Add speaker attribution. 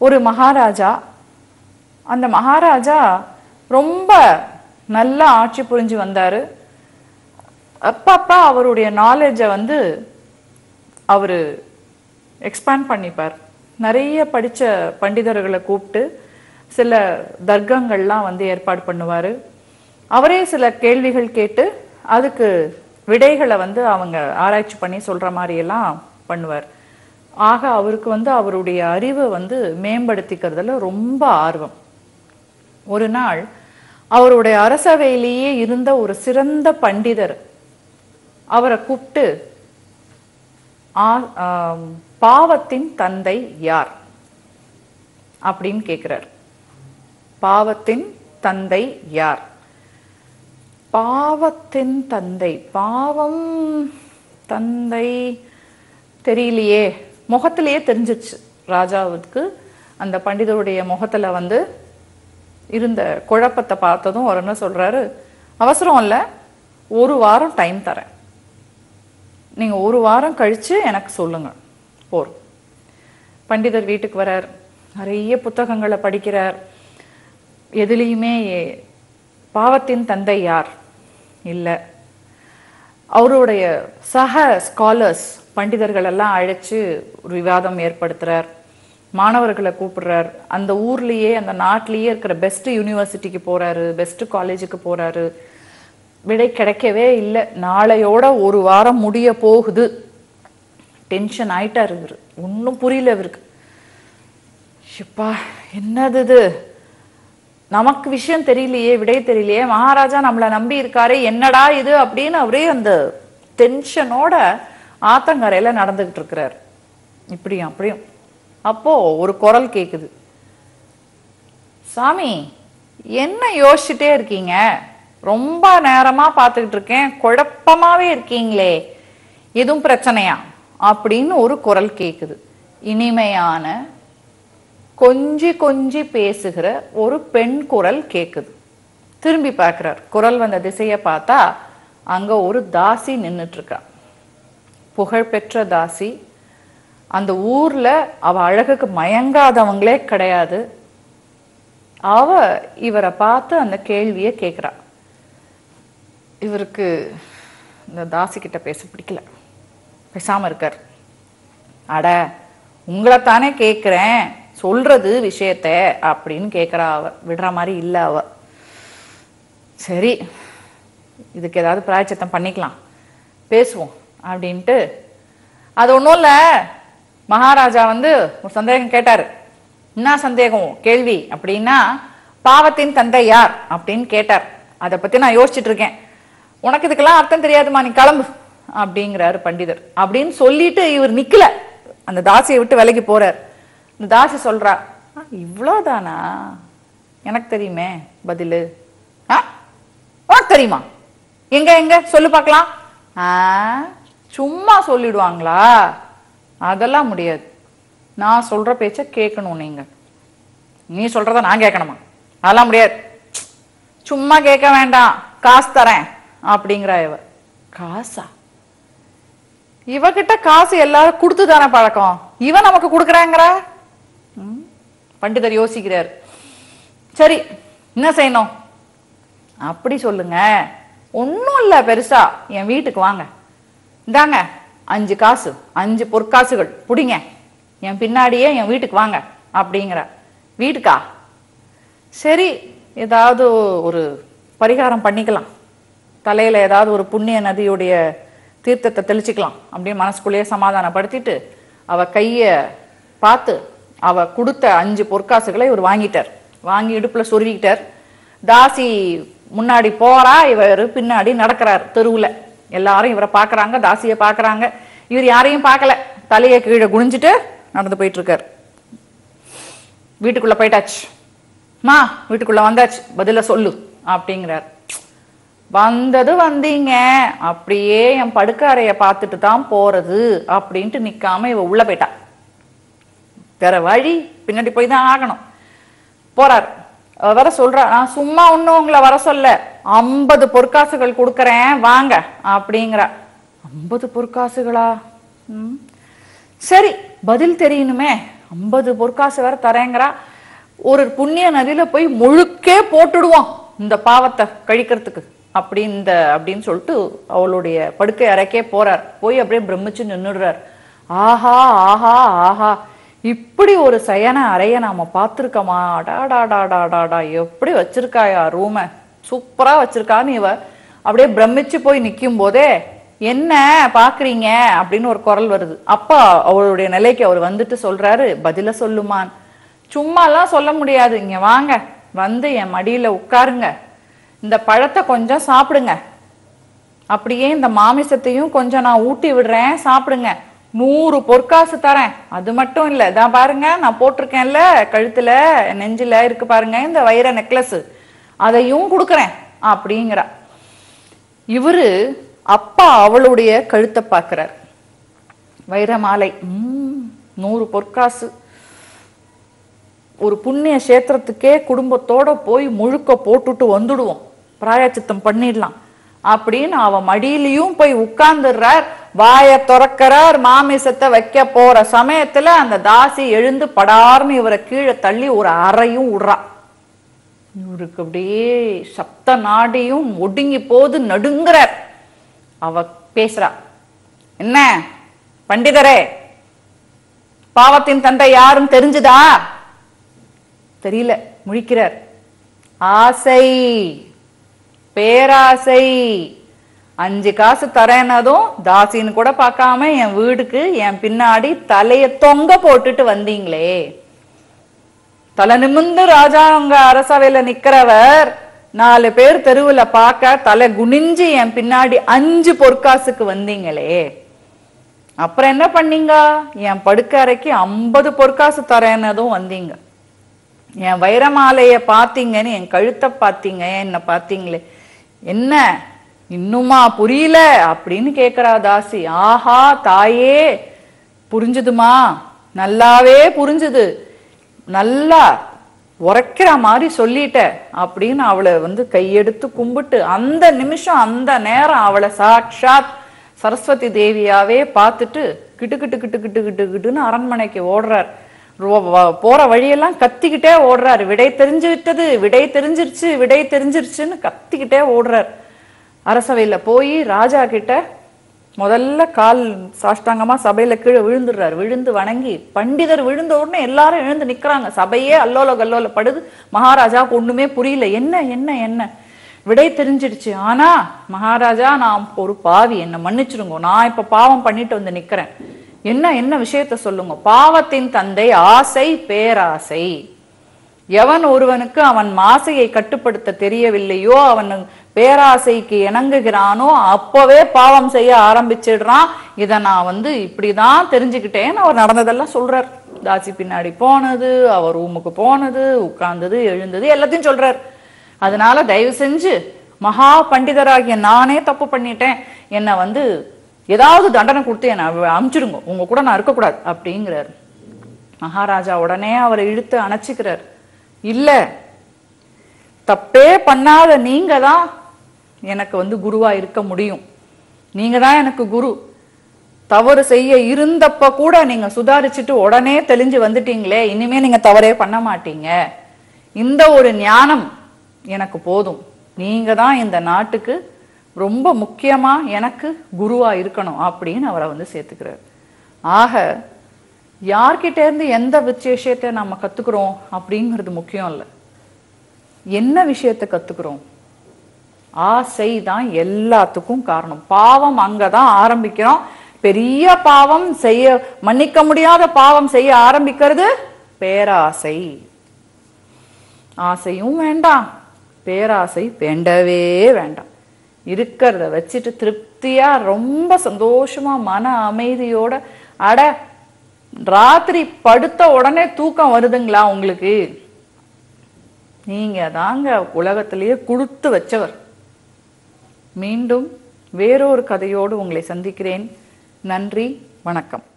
Speaker 1: ஒரு மகாராஜா அந்த மகாராஜா ரொம்ப நல்லா ஆட்சி புரிஞ்சு வந்தாரு அப்பப்ப அவருடைய நாலேஜை வந்து அவரு எக்ஸ்பேண்ட் பண்ணிப்பார் நிறைய படிச்ச பண்டிதர்களை கூப்பிட்டு சில தர்க்கங்கள்லாம் வந்து ஏற்பாடு பண்ணுவாரு அவரே சில கேள்விகள் கேட்டு அதுக்கு விடைகளை வந்து அவங்க ஆராய்ச்சி பண்ணி சொல்ற மாதிரி எல்லாம் பண்ணுவார் ஆக அவருக்கு வந்து அவருடைய அறிவை வந்து மேம்படுத்திக்கிறதுல ரொம்ப ஆர்வம் ஒரு நாள் அவருடைய அரசவையிலேயே இருந்த ஒரு சிறந்த பண்டிதர் அவரை கூப்பிட்டு ஆ- ஆம், பாவத்தின் தந்தை யார் அப்படின்னு கேட்கிறார் பாவத்தின் தந்தை யார் பாவத்தின் தந்தை பாவம் தந்தை தெரியலையே முகத்திலேயே தெரிஞ்சிச்சு ராஜாவுக்கு அந்த பண்டிதருடைய முகத்துல வந்து இருந்த குழப்பத்தை பார்த்ததும் அவர் என்ன சொல்றாரு அவசரம் இல்லை ஒரு வாரம் டைம் தரேன் நீங்க ஒரு வாரம் கழிச்சு எனக்கு சொல்லுங்க போறோம் பண்டிதர் வீட்டுக்கு வரார் நிறைய புத்தகங்களை படிக்கிறார் எதுலேயுமே பாவத்தின் தந்தை யார் இல்லை அவருடைய சக ஸ்காலர்ஸ் பண்டிதர்கள் எல்லாம் அழைச்சு ஒரு விவாதம் ஏற்படுத்துறார் மாணவர்களை கூப்பிடுறார் அந்த ஊர்லயே அந்த நாட்டிலேயே இருக்கிற பெஸ்ட் யூனிவர்சிட்டிக்கு போறாரு பெஸ்ட் காலேஜுக்கு போறாரு விடை கிடைக்கவே இல்லை நாளையோட ஒரு வாரம் முடிய போகுது டென்ஷன் ஆயிட்டாரு இவரு ஒன்றும் புரியல இவருக்கு ஷிப்பா என்னது இது நமக்கு விஷயம் தெரியலையே விடை தெரியலையே மகாராஜா நம்மளை நம்பி இருக்காரே என்னடா இது அப்படின்னு அவரே அந்த டென்ஷனோட ஆத்தங்கரையில நடந்துகிட்டு இருக்கிறார் இப்படியும் அப்படியும் அப்போ ஒரு குரல் கேக்குது சாமி என்ன யோசிச்சுட்டே இருக்கீங்க ரொம்ப நேரமா பார்த்துக்கிட்டு இருக்கேன் குழப்பமாவே இருக்கீங்களே எதுவும் பிரச்சனையா அப்படின்னு ஒரு குரல் கேக்குது இனிமையான கொஞ்சி கொஞ்சி பேசுகிற ஒரு பெண் குரல் கேக்குது திரும்பி பார்க்கிறார் குரல் வந்த திசையை பார்த்தா அங்க ஒரு தாசி நின்னுட்டு இருக்கா புகழ்பெற்ற தாசி அந்த ஊர்ல அவ அழகுக்கு மயங்காதவங்களே கிடையாது அவ இவரை பார்த்து அந்த கேள்வியை கேட்குறா இவருக்கு இந்த தாசி கிட்ட பேச பிடிக்கல பேசாம இருக்கார் அட உங்களைத்தானே கேட்குறேன் சொல்றது விஷயத்த அப்படின்னு கேட்குறா அவ விடுற மாதிரி இல்லை அவ சரி இதுக்கு ஏதாவது பிராயச்சித்தம் பண்ணிக்கலாம் பேசுவோம் அப்படின்ட்டு அது ஒன்றும் இல்லை மகாராஜா வந்து ஒரு சந்தேகம் கேட்டாரு என்ன சந்தேகம் கேள்வி அப்படின்னா பாவத்தின் தந்தை யார் அப்படின்னு கேட்டார் அதை பத்தி நான் யோசிச்சுட்டு இருக்கேன் உனக்கு இதுக்கெல்லாம் அர்த்தம் தெரியாதுமா நீ கிளம்பு அப்படிங்கிறாரு பண்டிதர் அப்படின்னு சொல்லிட்டு இவர் நிக்கல அந்த தாசியை விட்டு விலகி போறார் இந்த தாசி சொல்றா "ஆ, இவ்வளவுதானா எனக்கு தெரியுமே பதிலு ஆ உனக்கு தெரியுமா எங்க எங்க சொல்லு பார்க்கலாம் ஆ சும்மா சொல்லிடுவாங்களா அதெல்லாம் முடியாது நான் சொல்ற பேச்ச கேட்கணும் நீங்க நீ சொல்றத நான் கேட்கணுமா அதெல்லாம் முடியாது சும்மா கேட்க வேண்டாம் காசு தரேன் அப்படிங்கிறா இவ காசா இவகிட்ட காசு எல்லாரும் கொடுத்து தானே பழக்கம் இவன் நமக்கு கொடுக்குறாங்கிறா ம், பண்டிதர் யோசிக்கிறார் சரி என்ன செய்யணும் அப்படி சொல்லுங்க ஒன்றும் இல்லை பெருசா என் வீட்டுக்கு வாங்க இந்தாங்க அஞ்சு காசு அஞ்சு பொற்காசுகள் புடிங்க என் பின்னாடியே என் வீட்டுக்கு வாங்க அப்படிங்கிற வீட்டுக்கா சரி ஏதாவது ஒரு பரிகாரம் பண்ணிக்கலாம் தலையில ஏதாவது ஒரு புண்ணிய நதியுடைய தீர்த்தத்தை தெளிச்சுக்கலாம் அப்படின்னு மனசுக்குள்ளேயே சமாதானப்படுத்திட்டு அவ கைய பார்த்து அவ கொடுத்த அஞ்சு பொற்காசுகளை இவர் வாங்கிட்டார் வாங்கி இடுப்புல சொருவிக்கிட்டார் தாசி முன்னாடி போறா இவர் பின்னாடி நடக்கிறார் தெருவுல எல்லாரும் இவரை பார்க்கறாங்க தாசியை பார்க்கறாங்க இவர் யாரையும் பார்க்கல தலையை கீழே குனிஞ்சிட்டு நடந்து போயிட்டு இருக்கார் வீட்டுக்குள்ள போயிட்டாச்சு மா வீட்டுக்குள்ள வந்தாச்சு பதில சொல்லு அப்படிங்கிறார் வந்தது வந்தீங்க அப்படியே என் படுக்கறைய பார்த்துட்டு தான் போறது அப்படின்ட்டு நிக்காம இவ உள்ள போயிட்டா வேற வழி பின்னாடி போய் தான் ஆகணும் போறார் அவ வர சொல்றா நான் சும்மா ஒண்ணும் உங்களை வர சொல்ல ஐம்பது பொற்காசுகள் கொடுக்கறேன் வாங்க அப்படிங்கிறா ஐம்பது பொற்காசுகளா ம். சரி பதில் தெரியணுமே ஐம்பது பொற்காசு வேற தரேங்கிறா ஒரு புண்ணிய நதியில போய் முழுக்கே போட்டுடுவோம் இந்த பாவத்தை கழிக்கிறதுக்கு அப்படி இந்த அப்படின்னு சொல்லிட்டு அவளுடைய படுக்கை அறைக்கே போறார் போய் அப்படியே பிரமிச்சு நின்னுடுறார் ஆஹா ஆஹா ஆஹா இப்படி ஒரு சயன அறைய நாம பார்த்துருக்கோமா அடாடாடாடாடாடா எப்படி வச்சிருக்காயா ரூமை சூப்பரா வச்சிருக்கான்னு இவ அப்படியே பிரமிச்சு போய் நிற்கும் போதே என்ன பாக்குறீங்க அப்படின்னு ஒரு குரல் வருது அப்பா அவளுடைய நிலைக்கு அவர் வந்துட்டு சொல்றாரு பதில சொல்லுமான் சும்மாலாம் சொல்ல முடியாது இங்க வாங்க வந்து என் மடியில உட்காருங்க இந்த பழத்தை கொஞ்சம் சாப்பிடுங்க அப்படியே இந்த மாமிசத்தையும் கொஞ்சம் நான் ஊட்டி விடுறேன் சாப்பிடுங்க நூறு பொற்காசு தரேன் அது மட்டும் இல்ல இதான் பாருங்க நான் போட்டிருக்கேன்ல கழுத்துல நெஞ்சில இருக்கு பாருங்க இந்த வைர நெக்லஸ் அதையும் கொடுக்குறேன் அப்படிங்கிறா இவரு அப்பா அவளுடைய கழுத்தை பார்க்கிறார் வைரமாலை ம், நூறு பொற்காசு ஒரு புண்ணிய கஷேத்திரத்துக்கே குடும்பத்தோட போய் முழுக்க போட்டுட்டு வந்துடுவோம் பிராயச்சித்தம் பண்ணிடலாம் அப்படின்னு அவ மடியிலையும் போய் உட்கார்ந்துடுறார் வாயை திறக்கிறார் மாமிசத்தை வைக்க போற சமயத்துல அந்த தாசி எழுந்து படார்னு இவரை கீழே தள்ளி ஒரு அறையும் விடுறா இவருக்கு அப்படியே சப்த நாடியும் ஒடுங்கி போது நடுங்குறார் அவ பேசுறா என்ன பண்டிதரே பாவத்தின் தந்தை யாரும் தெரிஞ்சுதா தெரியல முழிக்கிறார் ஆசை பேராசை அஞ்சு காசு தரேனதும் தாசின்னு கூட பார்க்காம என் வீடுக்கு என் பின்னாடி தலைய தொங்க போட்டுட்டு வந்தீங்களே தலை நிமிர்ந்து ராஜா உங்க அரசவையில நிக்கிறவர் நாலு பேர் தெருவுல பார்க்க தலை குனிஞ்சு என் பின்னாடி அஞ்சு பொற்காசுக்கு வந்தீங்களே அப்புறம் என்ன பண்ணீங்க என் படுக்கை அறைக்கு ஐம்பது பொற்காசு தரேன்னதும் வந்தீங்க என் வைரமாலைய பார்த்தீங்கன்னு என் கழுத்தை பார்த்தீங்க என்ன பார்த்தீங்களே என்ன இன்னுமா புரியல அப்படின்னு கேக்குறா தாசி ஆஹா தாயே புரிஞ்சுதுமா நல்லாவே புரிஞ்சுது நல்லா உரைக்கிற மாதிரி சொல்லிட்ட அப்படின்னு அவளை வந்து கையெடுத்து கும்பிட்டு அந்த நிமிஷம் அந்த நேரம் அவளை சாட்சாத் சரஸ்வதி தேவியாவே பார்த்துட்டு கிட்டு கிட்டு கிட்டு கிட்டு கிட்டு கிட்டுன்னு அரண்மனைக்கு ஓடுறார் ரோ- வ- போற வழியெல்லாம் கத்திக்கிட்டே ஓடுறாரு விடை தெரிஞ்சு விட்டது விடை தெரிஞ்சிருச்சு விடை தெரிஞ்சிருச்சுன்னு கத்திக்கிட்டே ஓடுறார் அரசவையில போய் ராஜா கிட்ட முதல்ல கால் சாஷ்டாங்கமா சபையில கீழே விழுந்துடுறாரு விழுந்து வணங்கி பண்டிதர் விழுந்த உடனே எல்லாரும் எழுந்து நிக்கிறாங்க சபையே அல்லோல கல்லோல படுது மகாராஜாவுக்கு ஒண்ணுமே புரியல என்ன என்ன என்ன விடை தெரிஞ்சிடுச்சு ஆனா மகாராஜா நான் ஒரு பாவி என்ன மன்னிச்சிருங்க நான் இப்ப பாவம் பண்ணிட்டு வந்து நிக்கிறேன் என்ன என்ன விஷயத்த சொல்லுங்க பாவத்தின் தந்தை ஆசை பேராசை எவன் ஒருவனுக்கு அவன் மாசையை கட்டுப்படுத்த தெரியவில்லையோ அவன் பேராசைக்கு இணங்குகிறானோ அப்பவே பாவம் செய்ய ஆரம்பிச்சிடுறான் இத நான் வந்து இப்படிதான் தெரிஞ்சுக்கிட்டேன்னு அவர் நடந்ததெல்லாம் சொல்றார் தாசி பின்னாடி போனது அவர் ரூமுக்கு போனது உட்கார்ந்தது எழுந்தது எல்லாத்தையும் சொல்றார் அதனால தயவு செஞ்சு மகா பண்டிதராகிய நானே தப்பு பண்ணிட்டேன் என்னை வந்து ஏதாவது தண்டனை கொடுத்து என்னை அ- அனுப்பிச்சிடுங்க உங்க கூட நான் இருக்கக்கூடாது அப்படிங்கிறார் மகாராஜா உடனே அவரை இழுத்து அணைச்சிக்கிறார் இல்ல தப்பே பண்ணாத நீங்க தான் எனக்கு வந்து குருவா இருக்க முடியும் நீங்க தான் எனக்கு குரு தவறு செய்ய இருந்தப்ப கூட நீங்க சுதாரிச்சுட்டு உடனே தெளிஞ்சு வந்துட்டீங்களே இனிமே நீங்க தவறே பண்ண மாட்டீங்க இந்த ஒரு ஞானம் எனக்கு போதும் நீங்க தான் இந்த நாட்டுக்கு ரொம்ப முக்கியமா எனக்கு குருவா இருக்கணும் அப்படின்னு அவரை வந்து சேர்த்துக்கிறார் ஆக யார்கிட்ட இருந்து எந்த விஷயத்தை நம்ம கத்துக்கிறோம் அப்படிங்கிறது முக்கியம் இல்லை என்ன விஷயத்தை கத்துக்கிறோம் ஆசை தான் எல்லாத்துக்கும் காரணம் பாவம் அங்கதான் ஆரம்பிக்கிறோம் பெரிய பாவம் செய்ய மன்னிக்க முடியாத பாவம் செய்ய ஆரம்பிக்கிறது பேராசை ஆசையும் வேண்டாம் பேராசை வேண்டவே வேண்டாம் இருக்கிறத வச்சுட்டு திருப்தியா ரொம்ப சந்தோஷமா மன அமைதியோட அட ராத்திரி படுத்த உடனே தூக்கம் வருதுங்களா உங்களுக்கு நீங்க தாங்க உலகத்திலேயே கொடுத்து வச்சவர் மீண்டும் வேறொரு கதையோடு உங்களை சந்திக்கிறேன் நன்றி வணக்கம்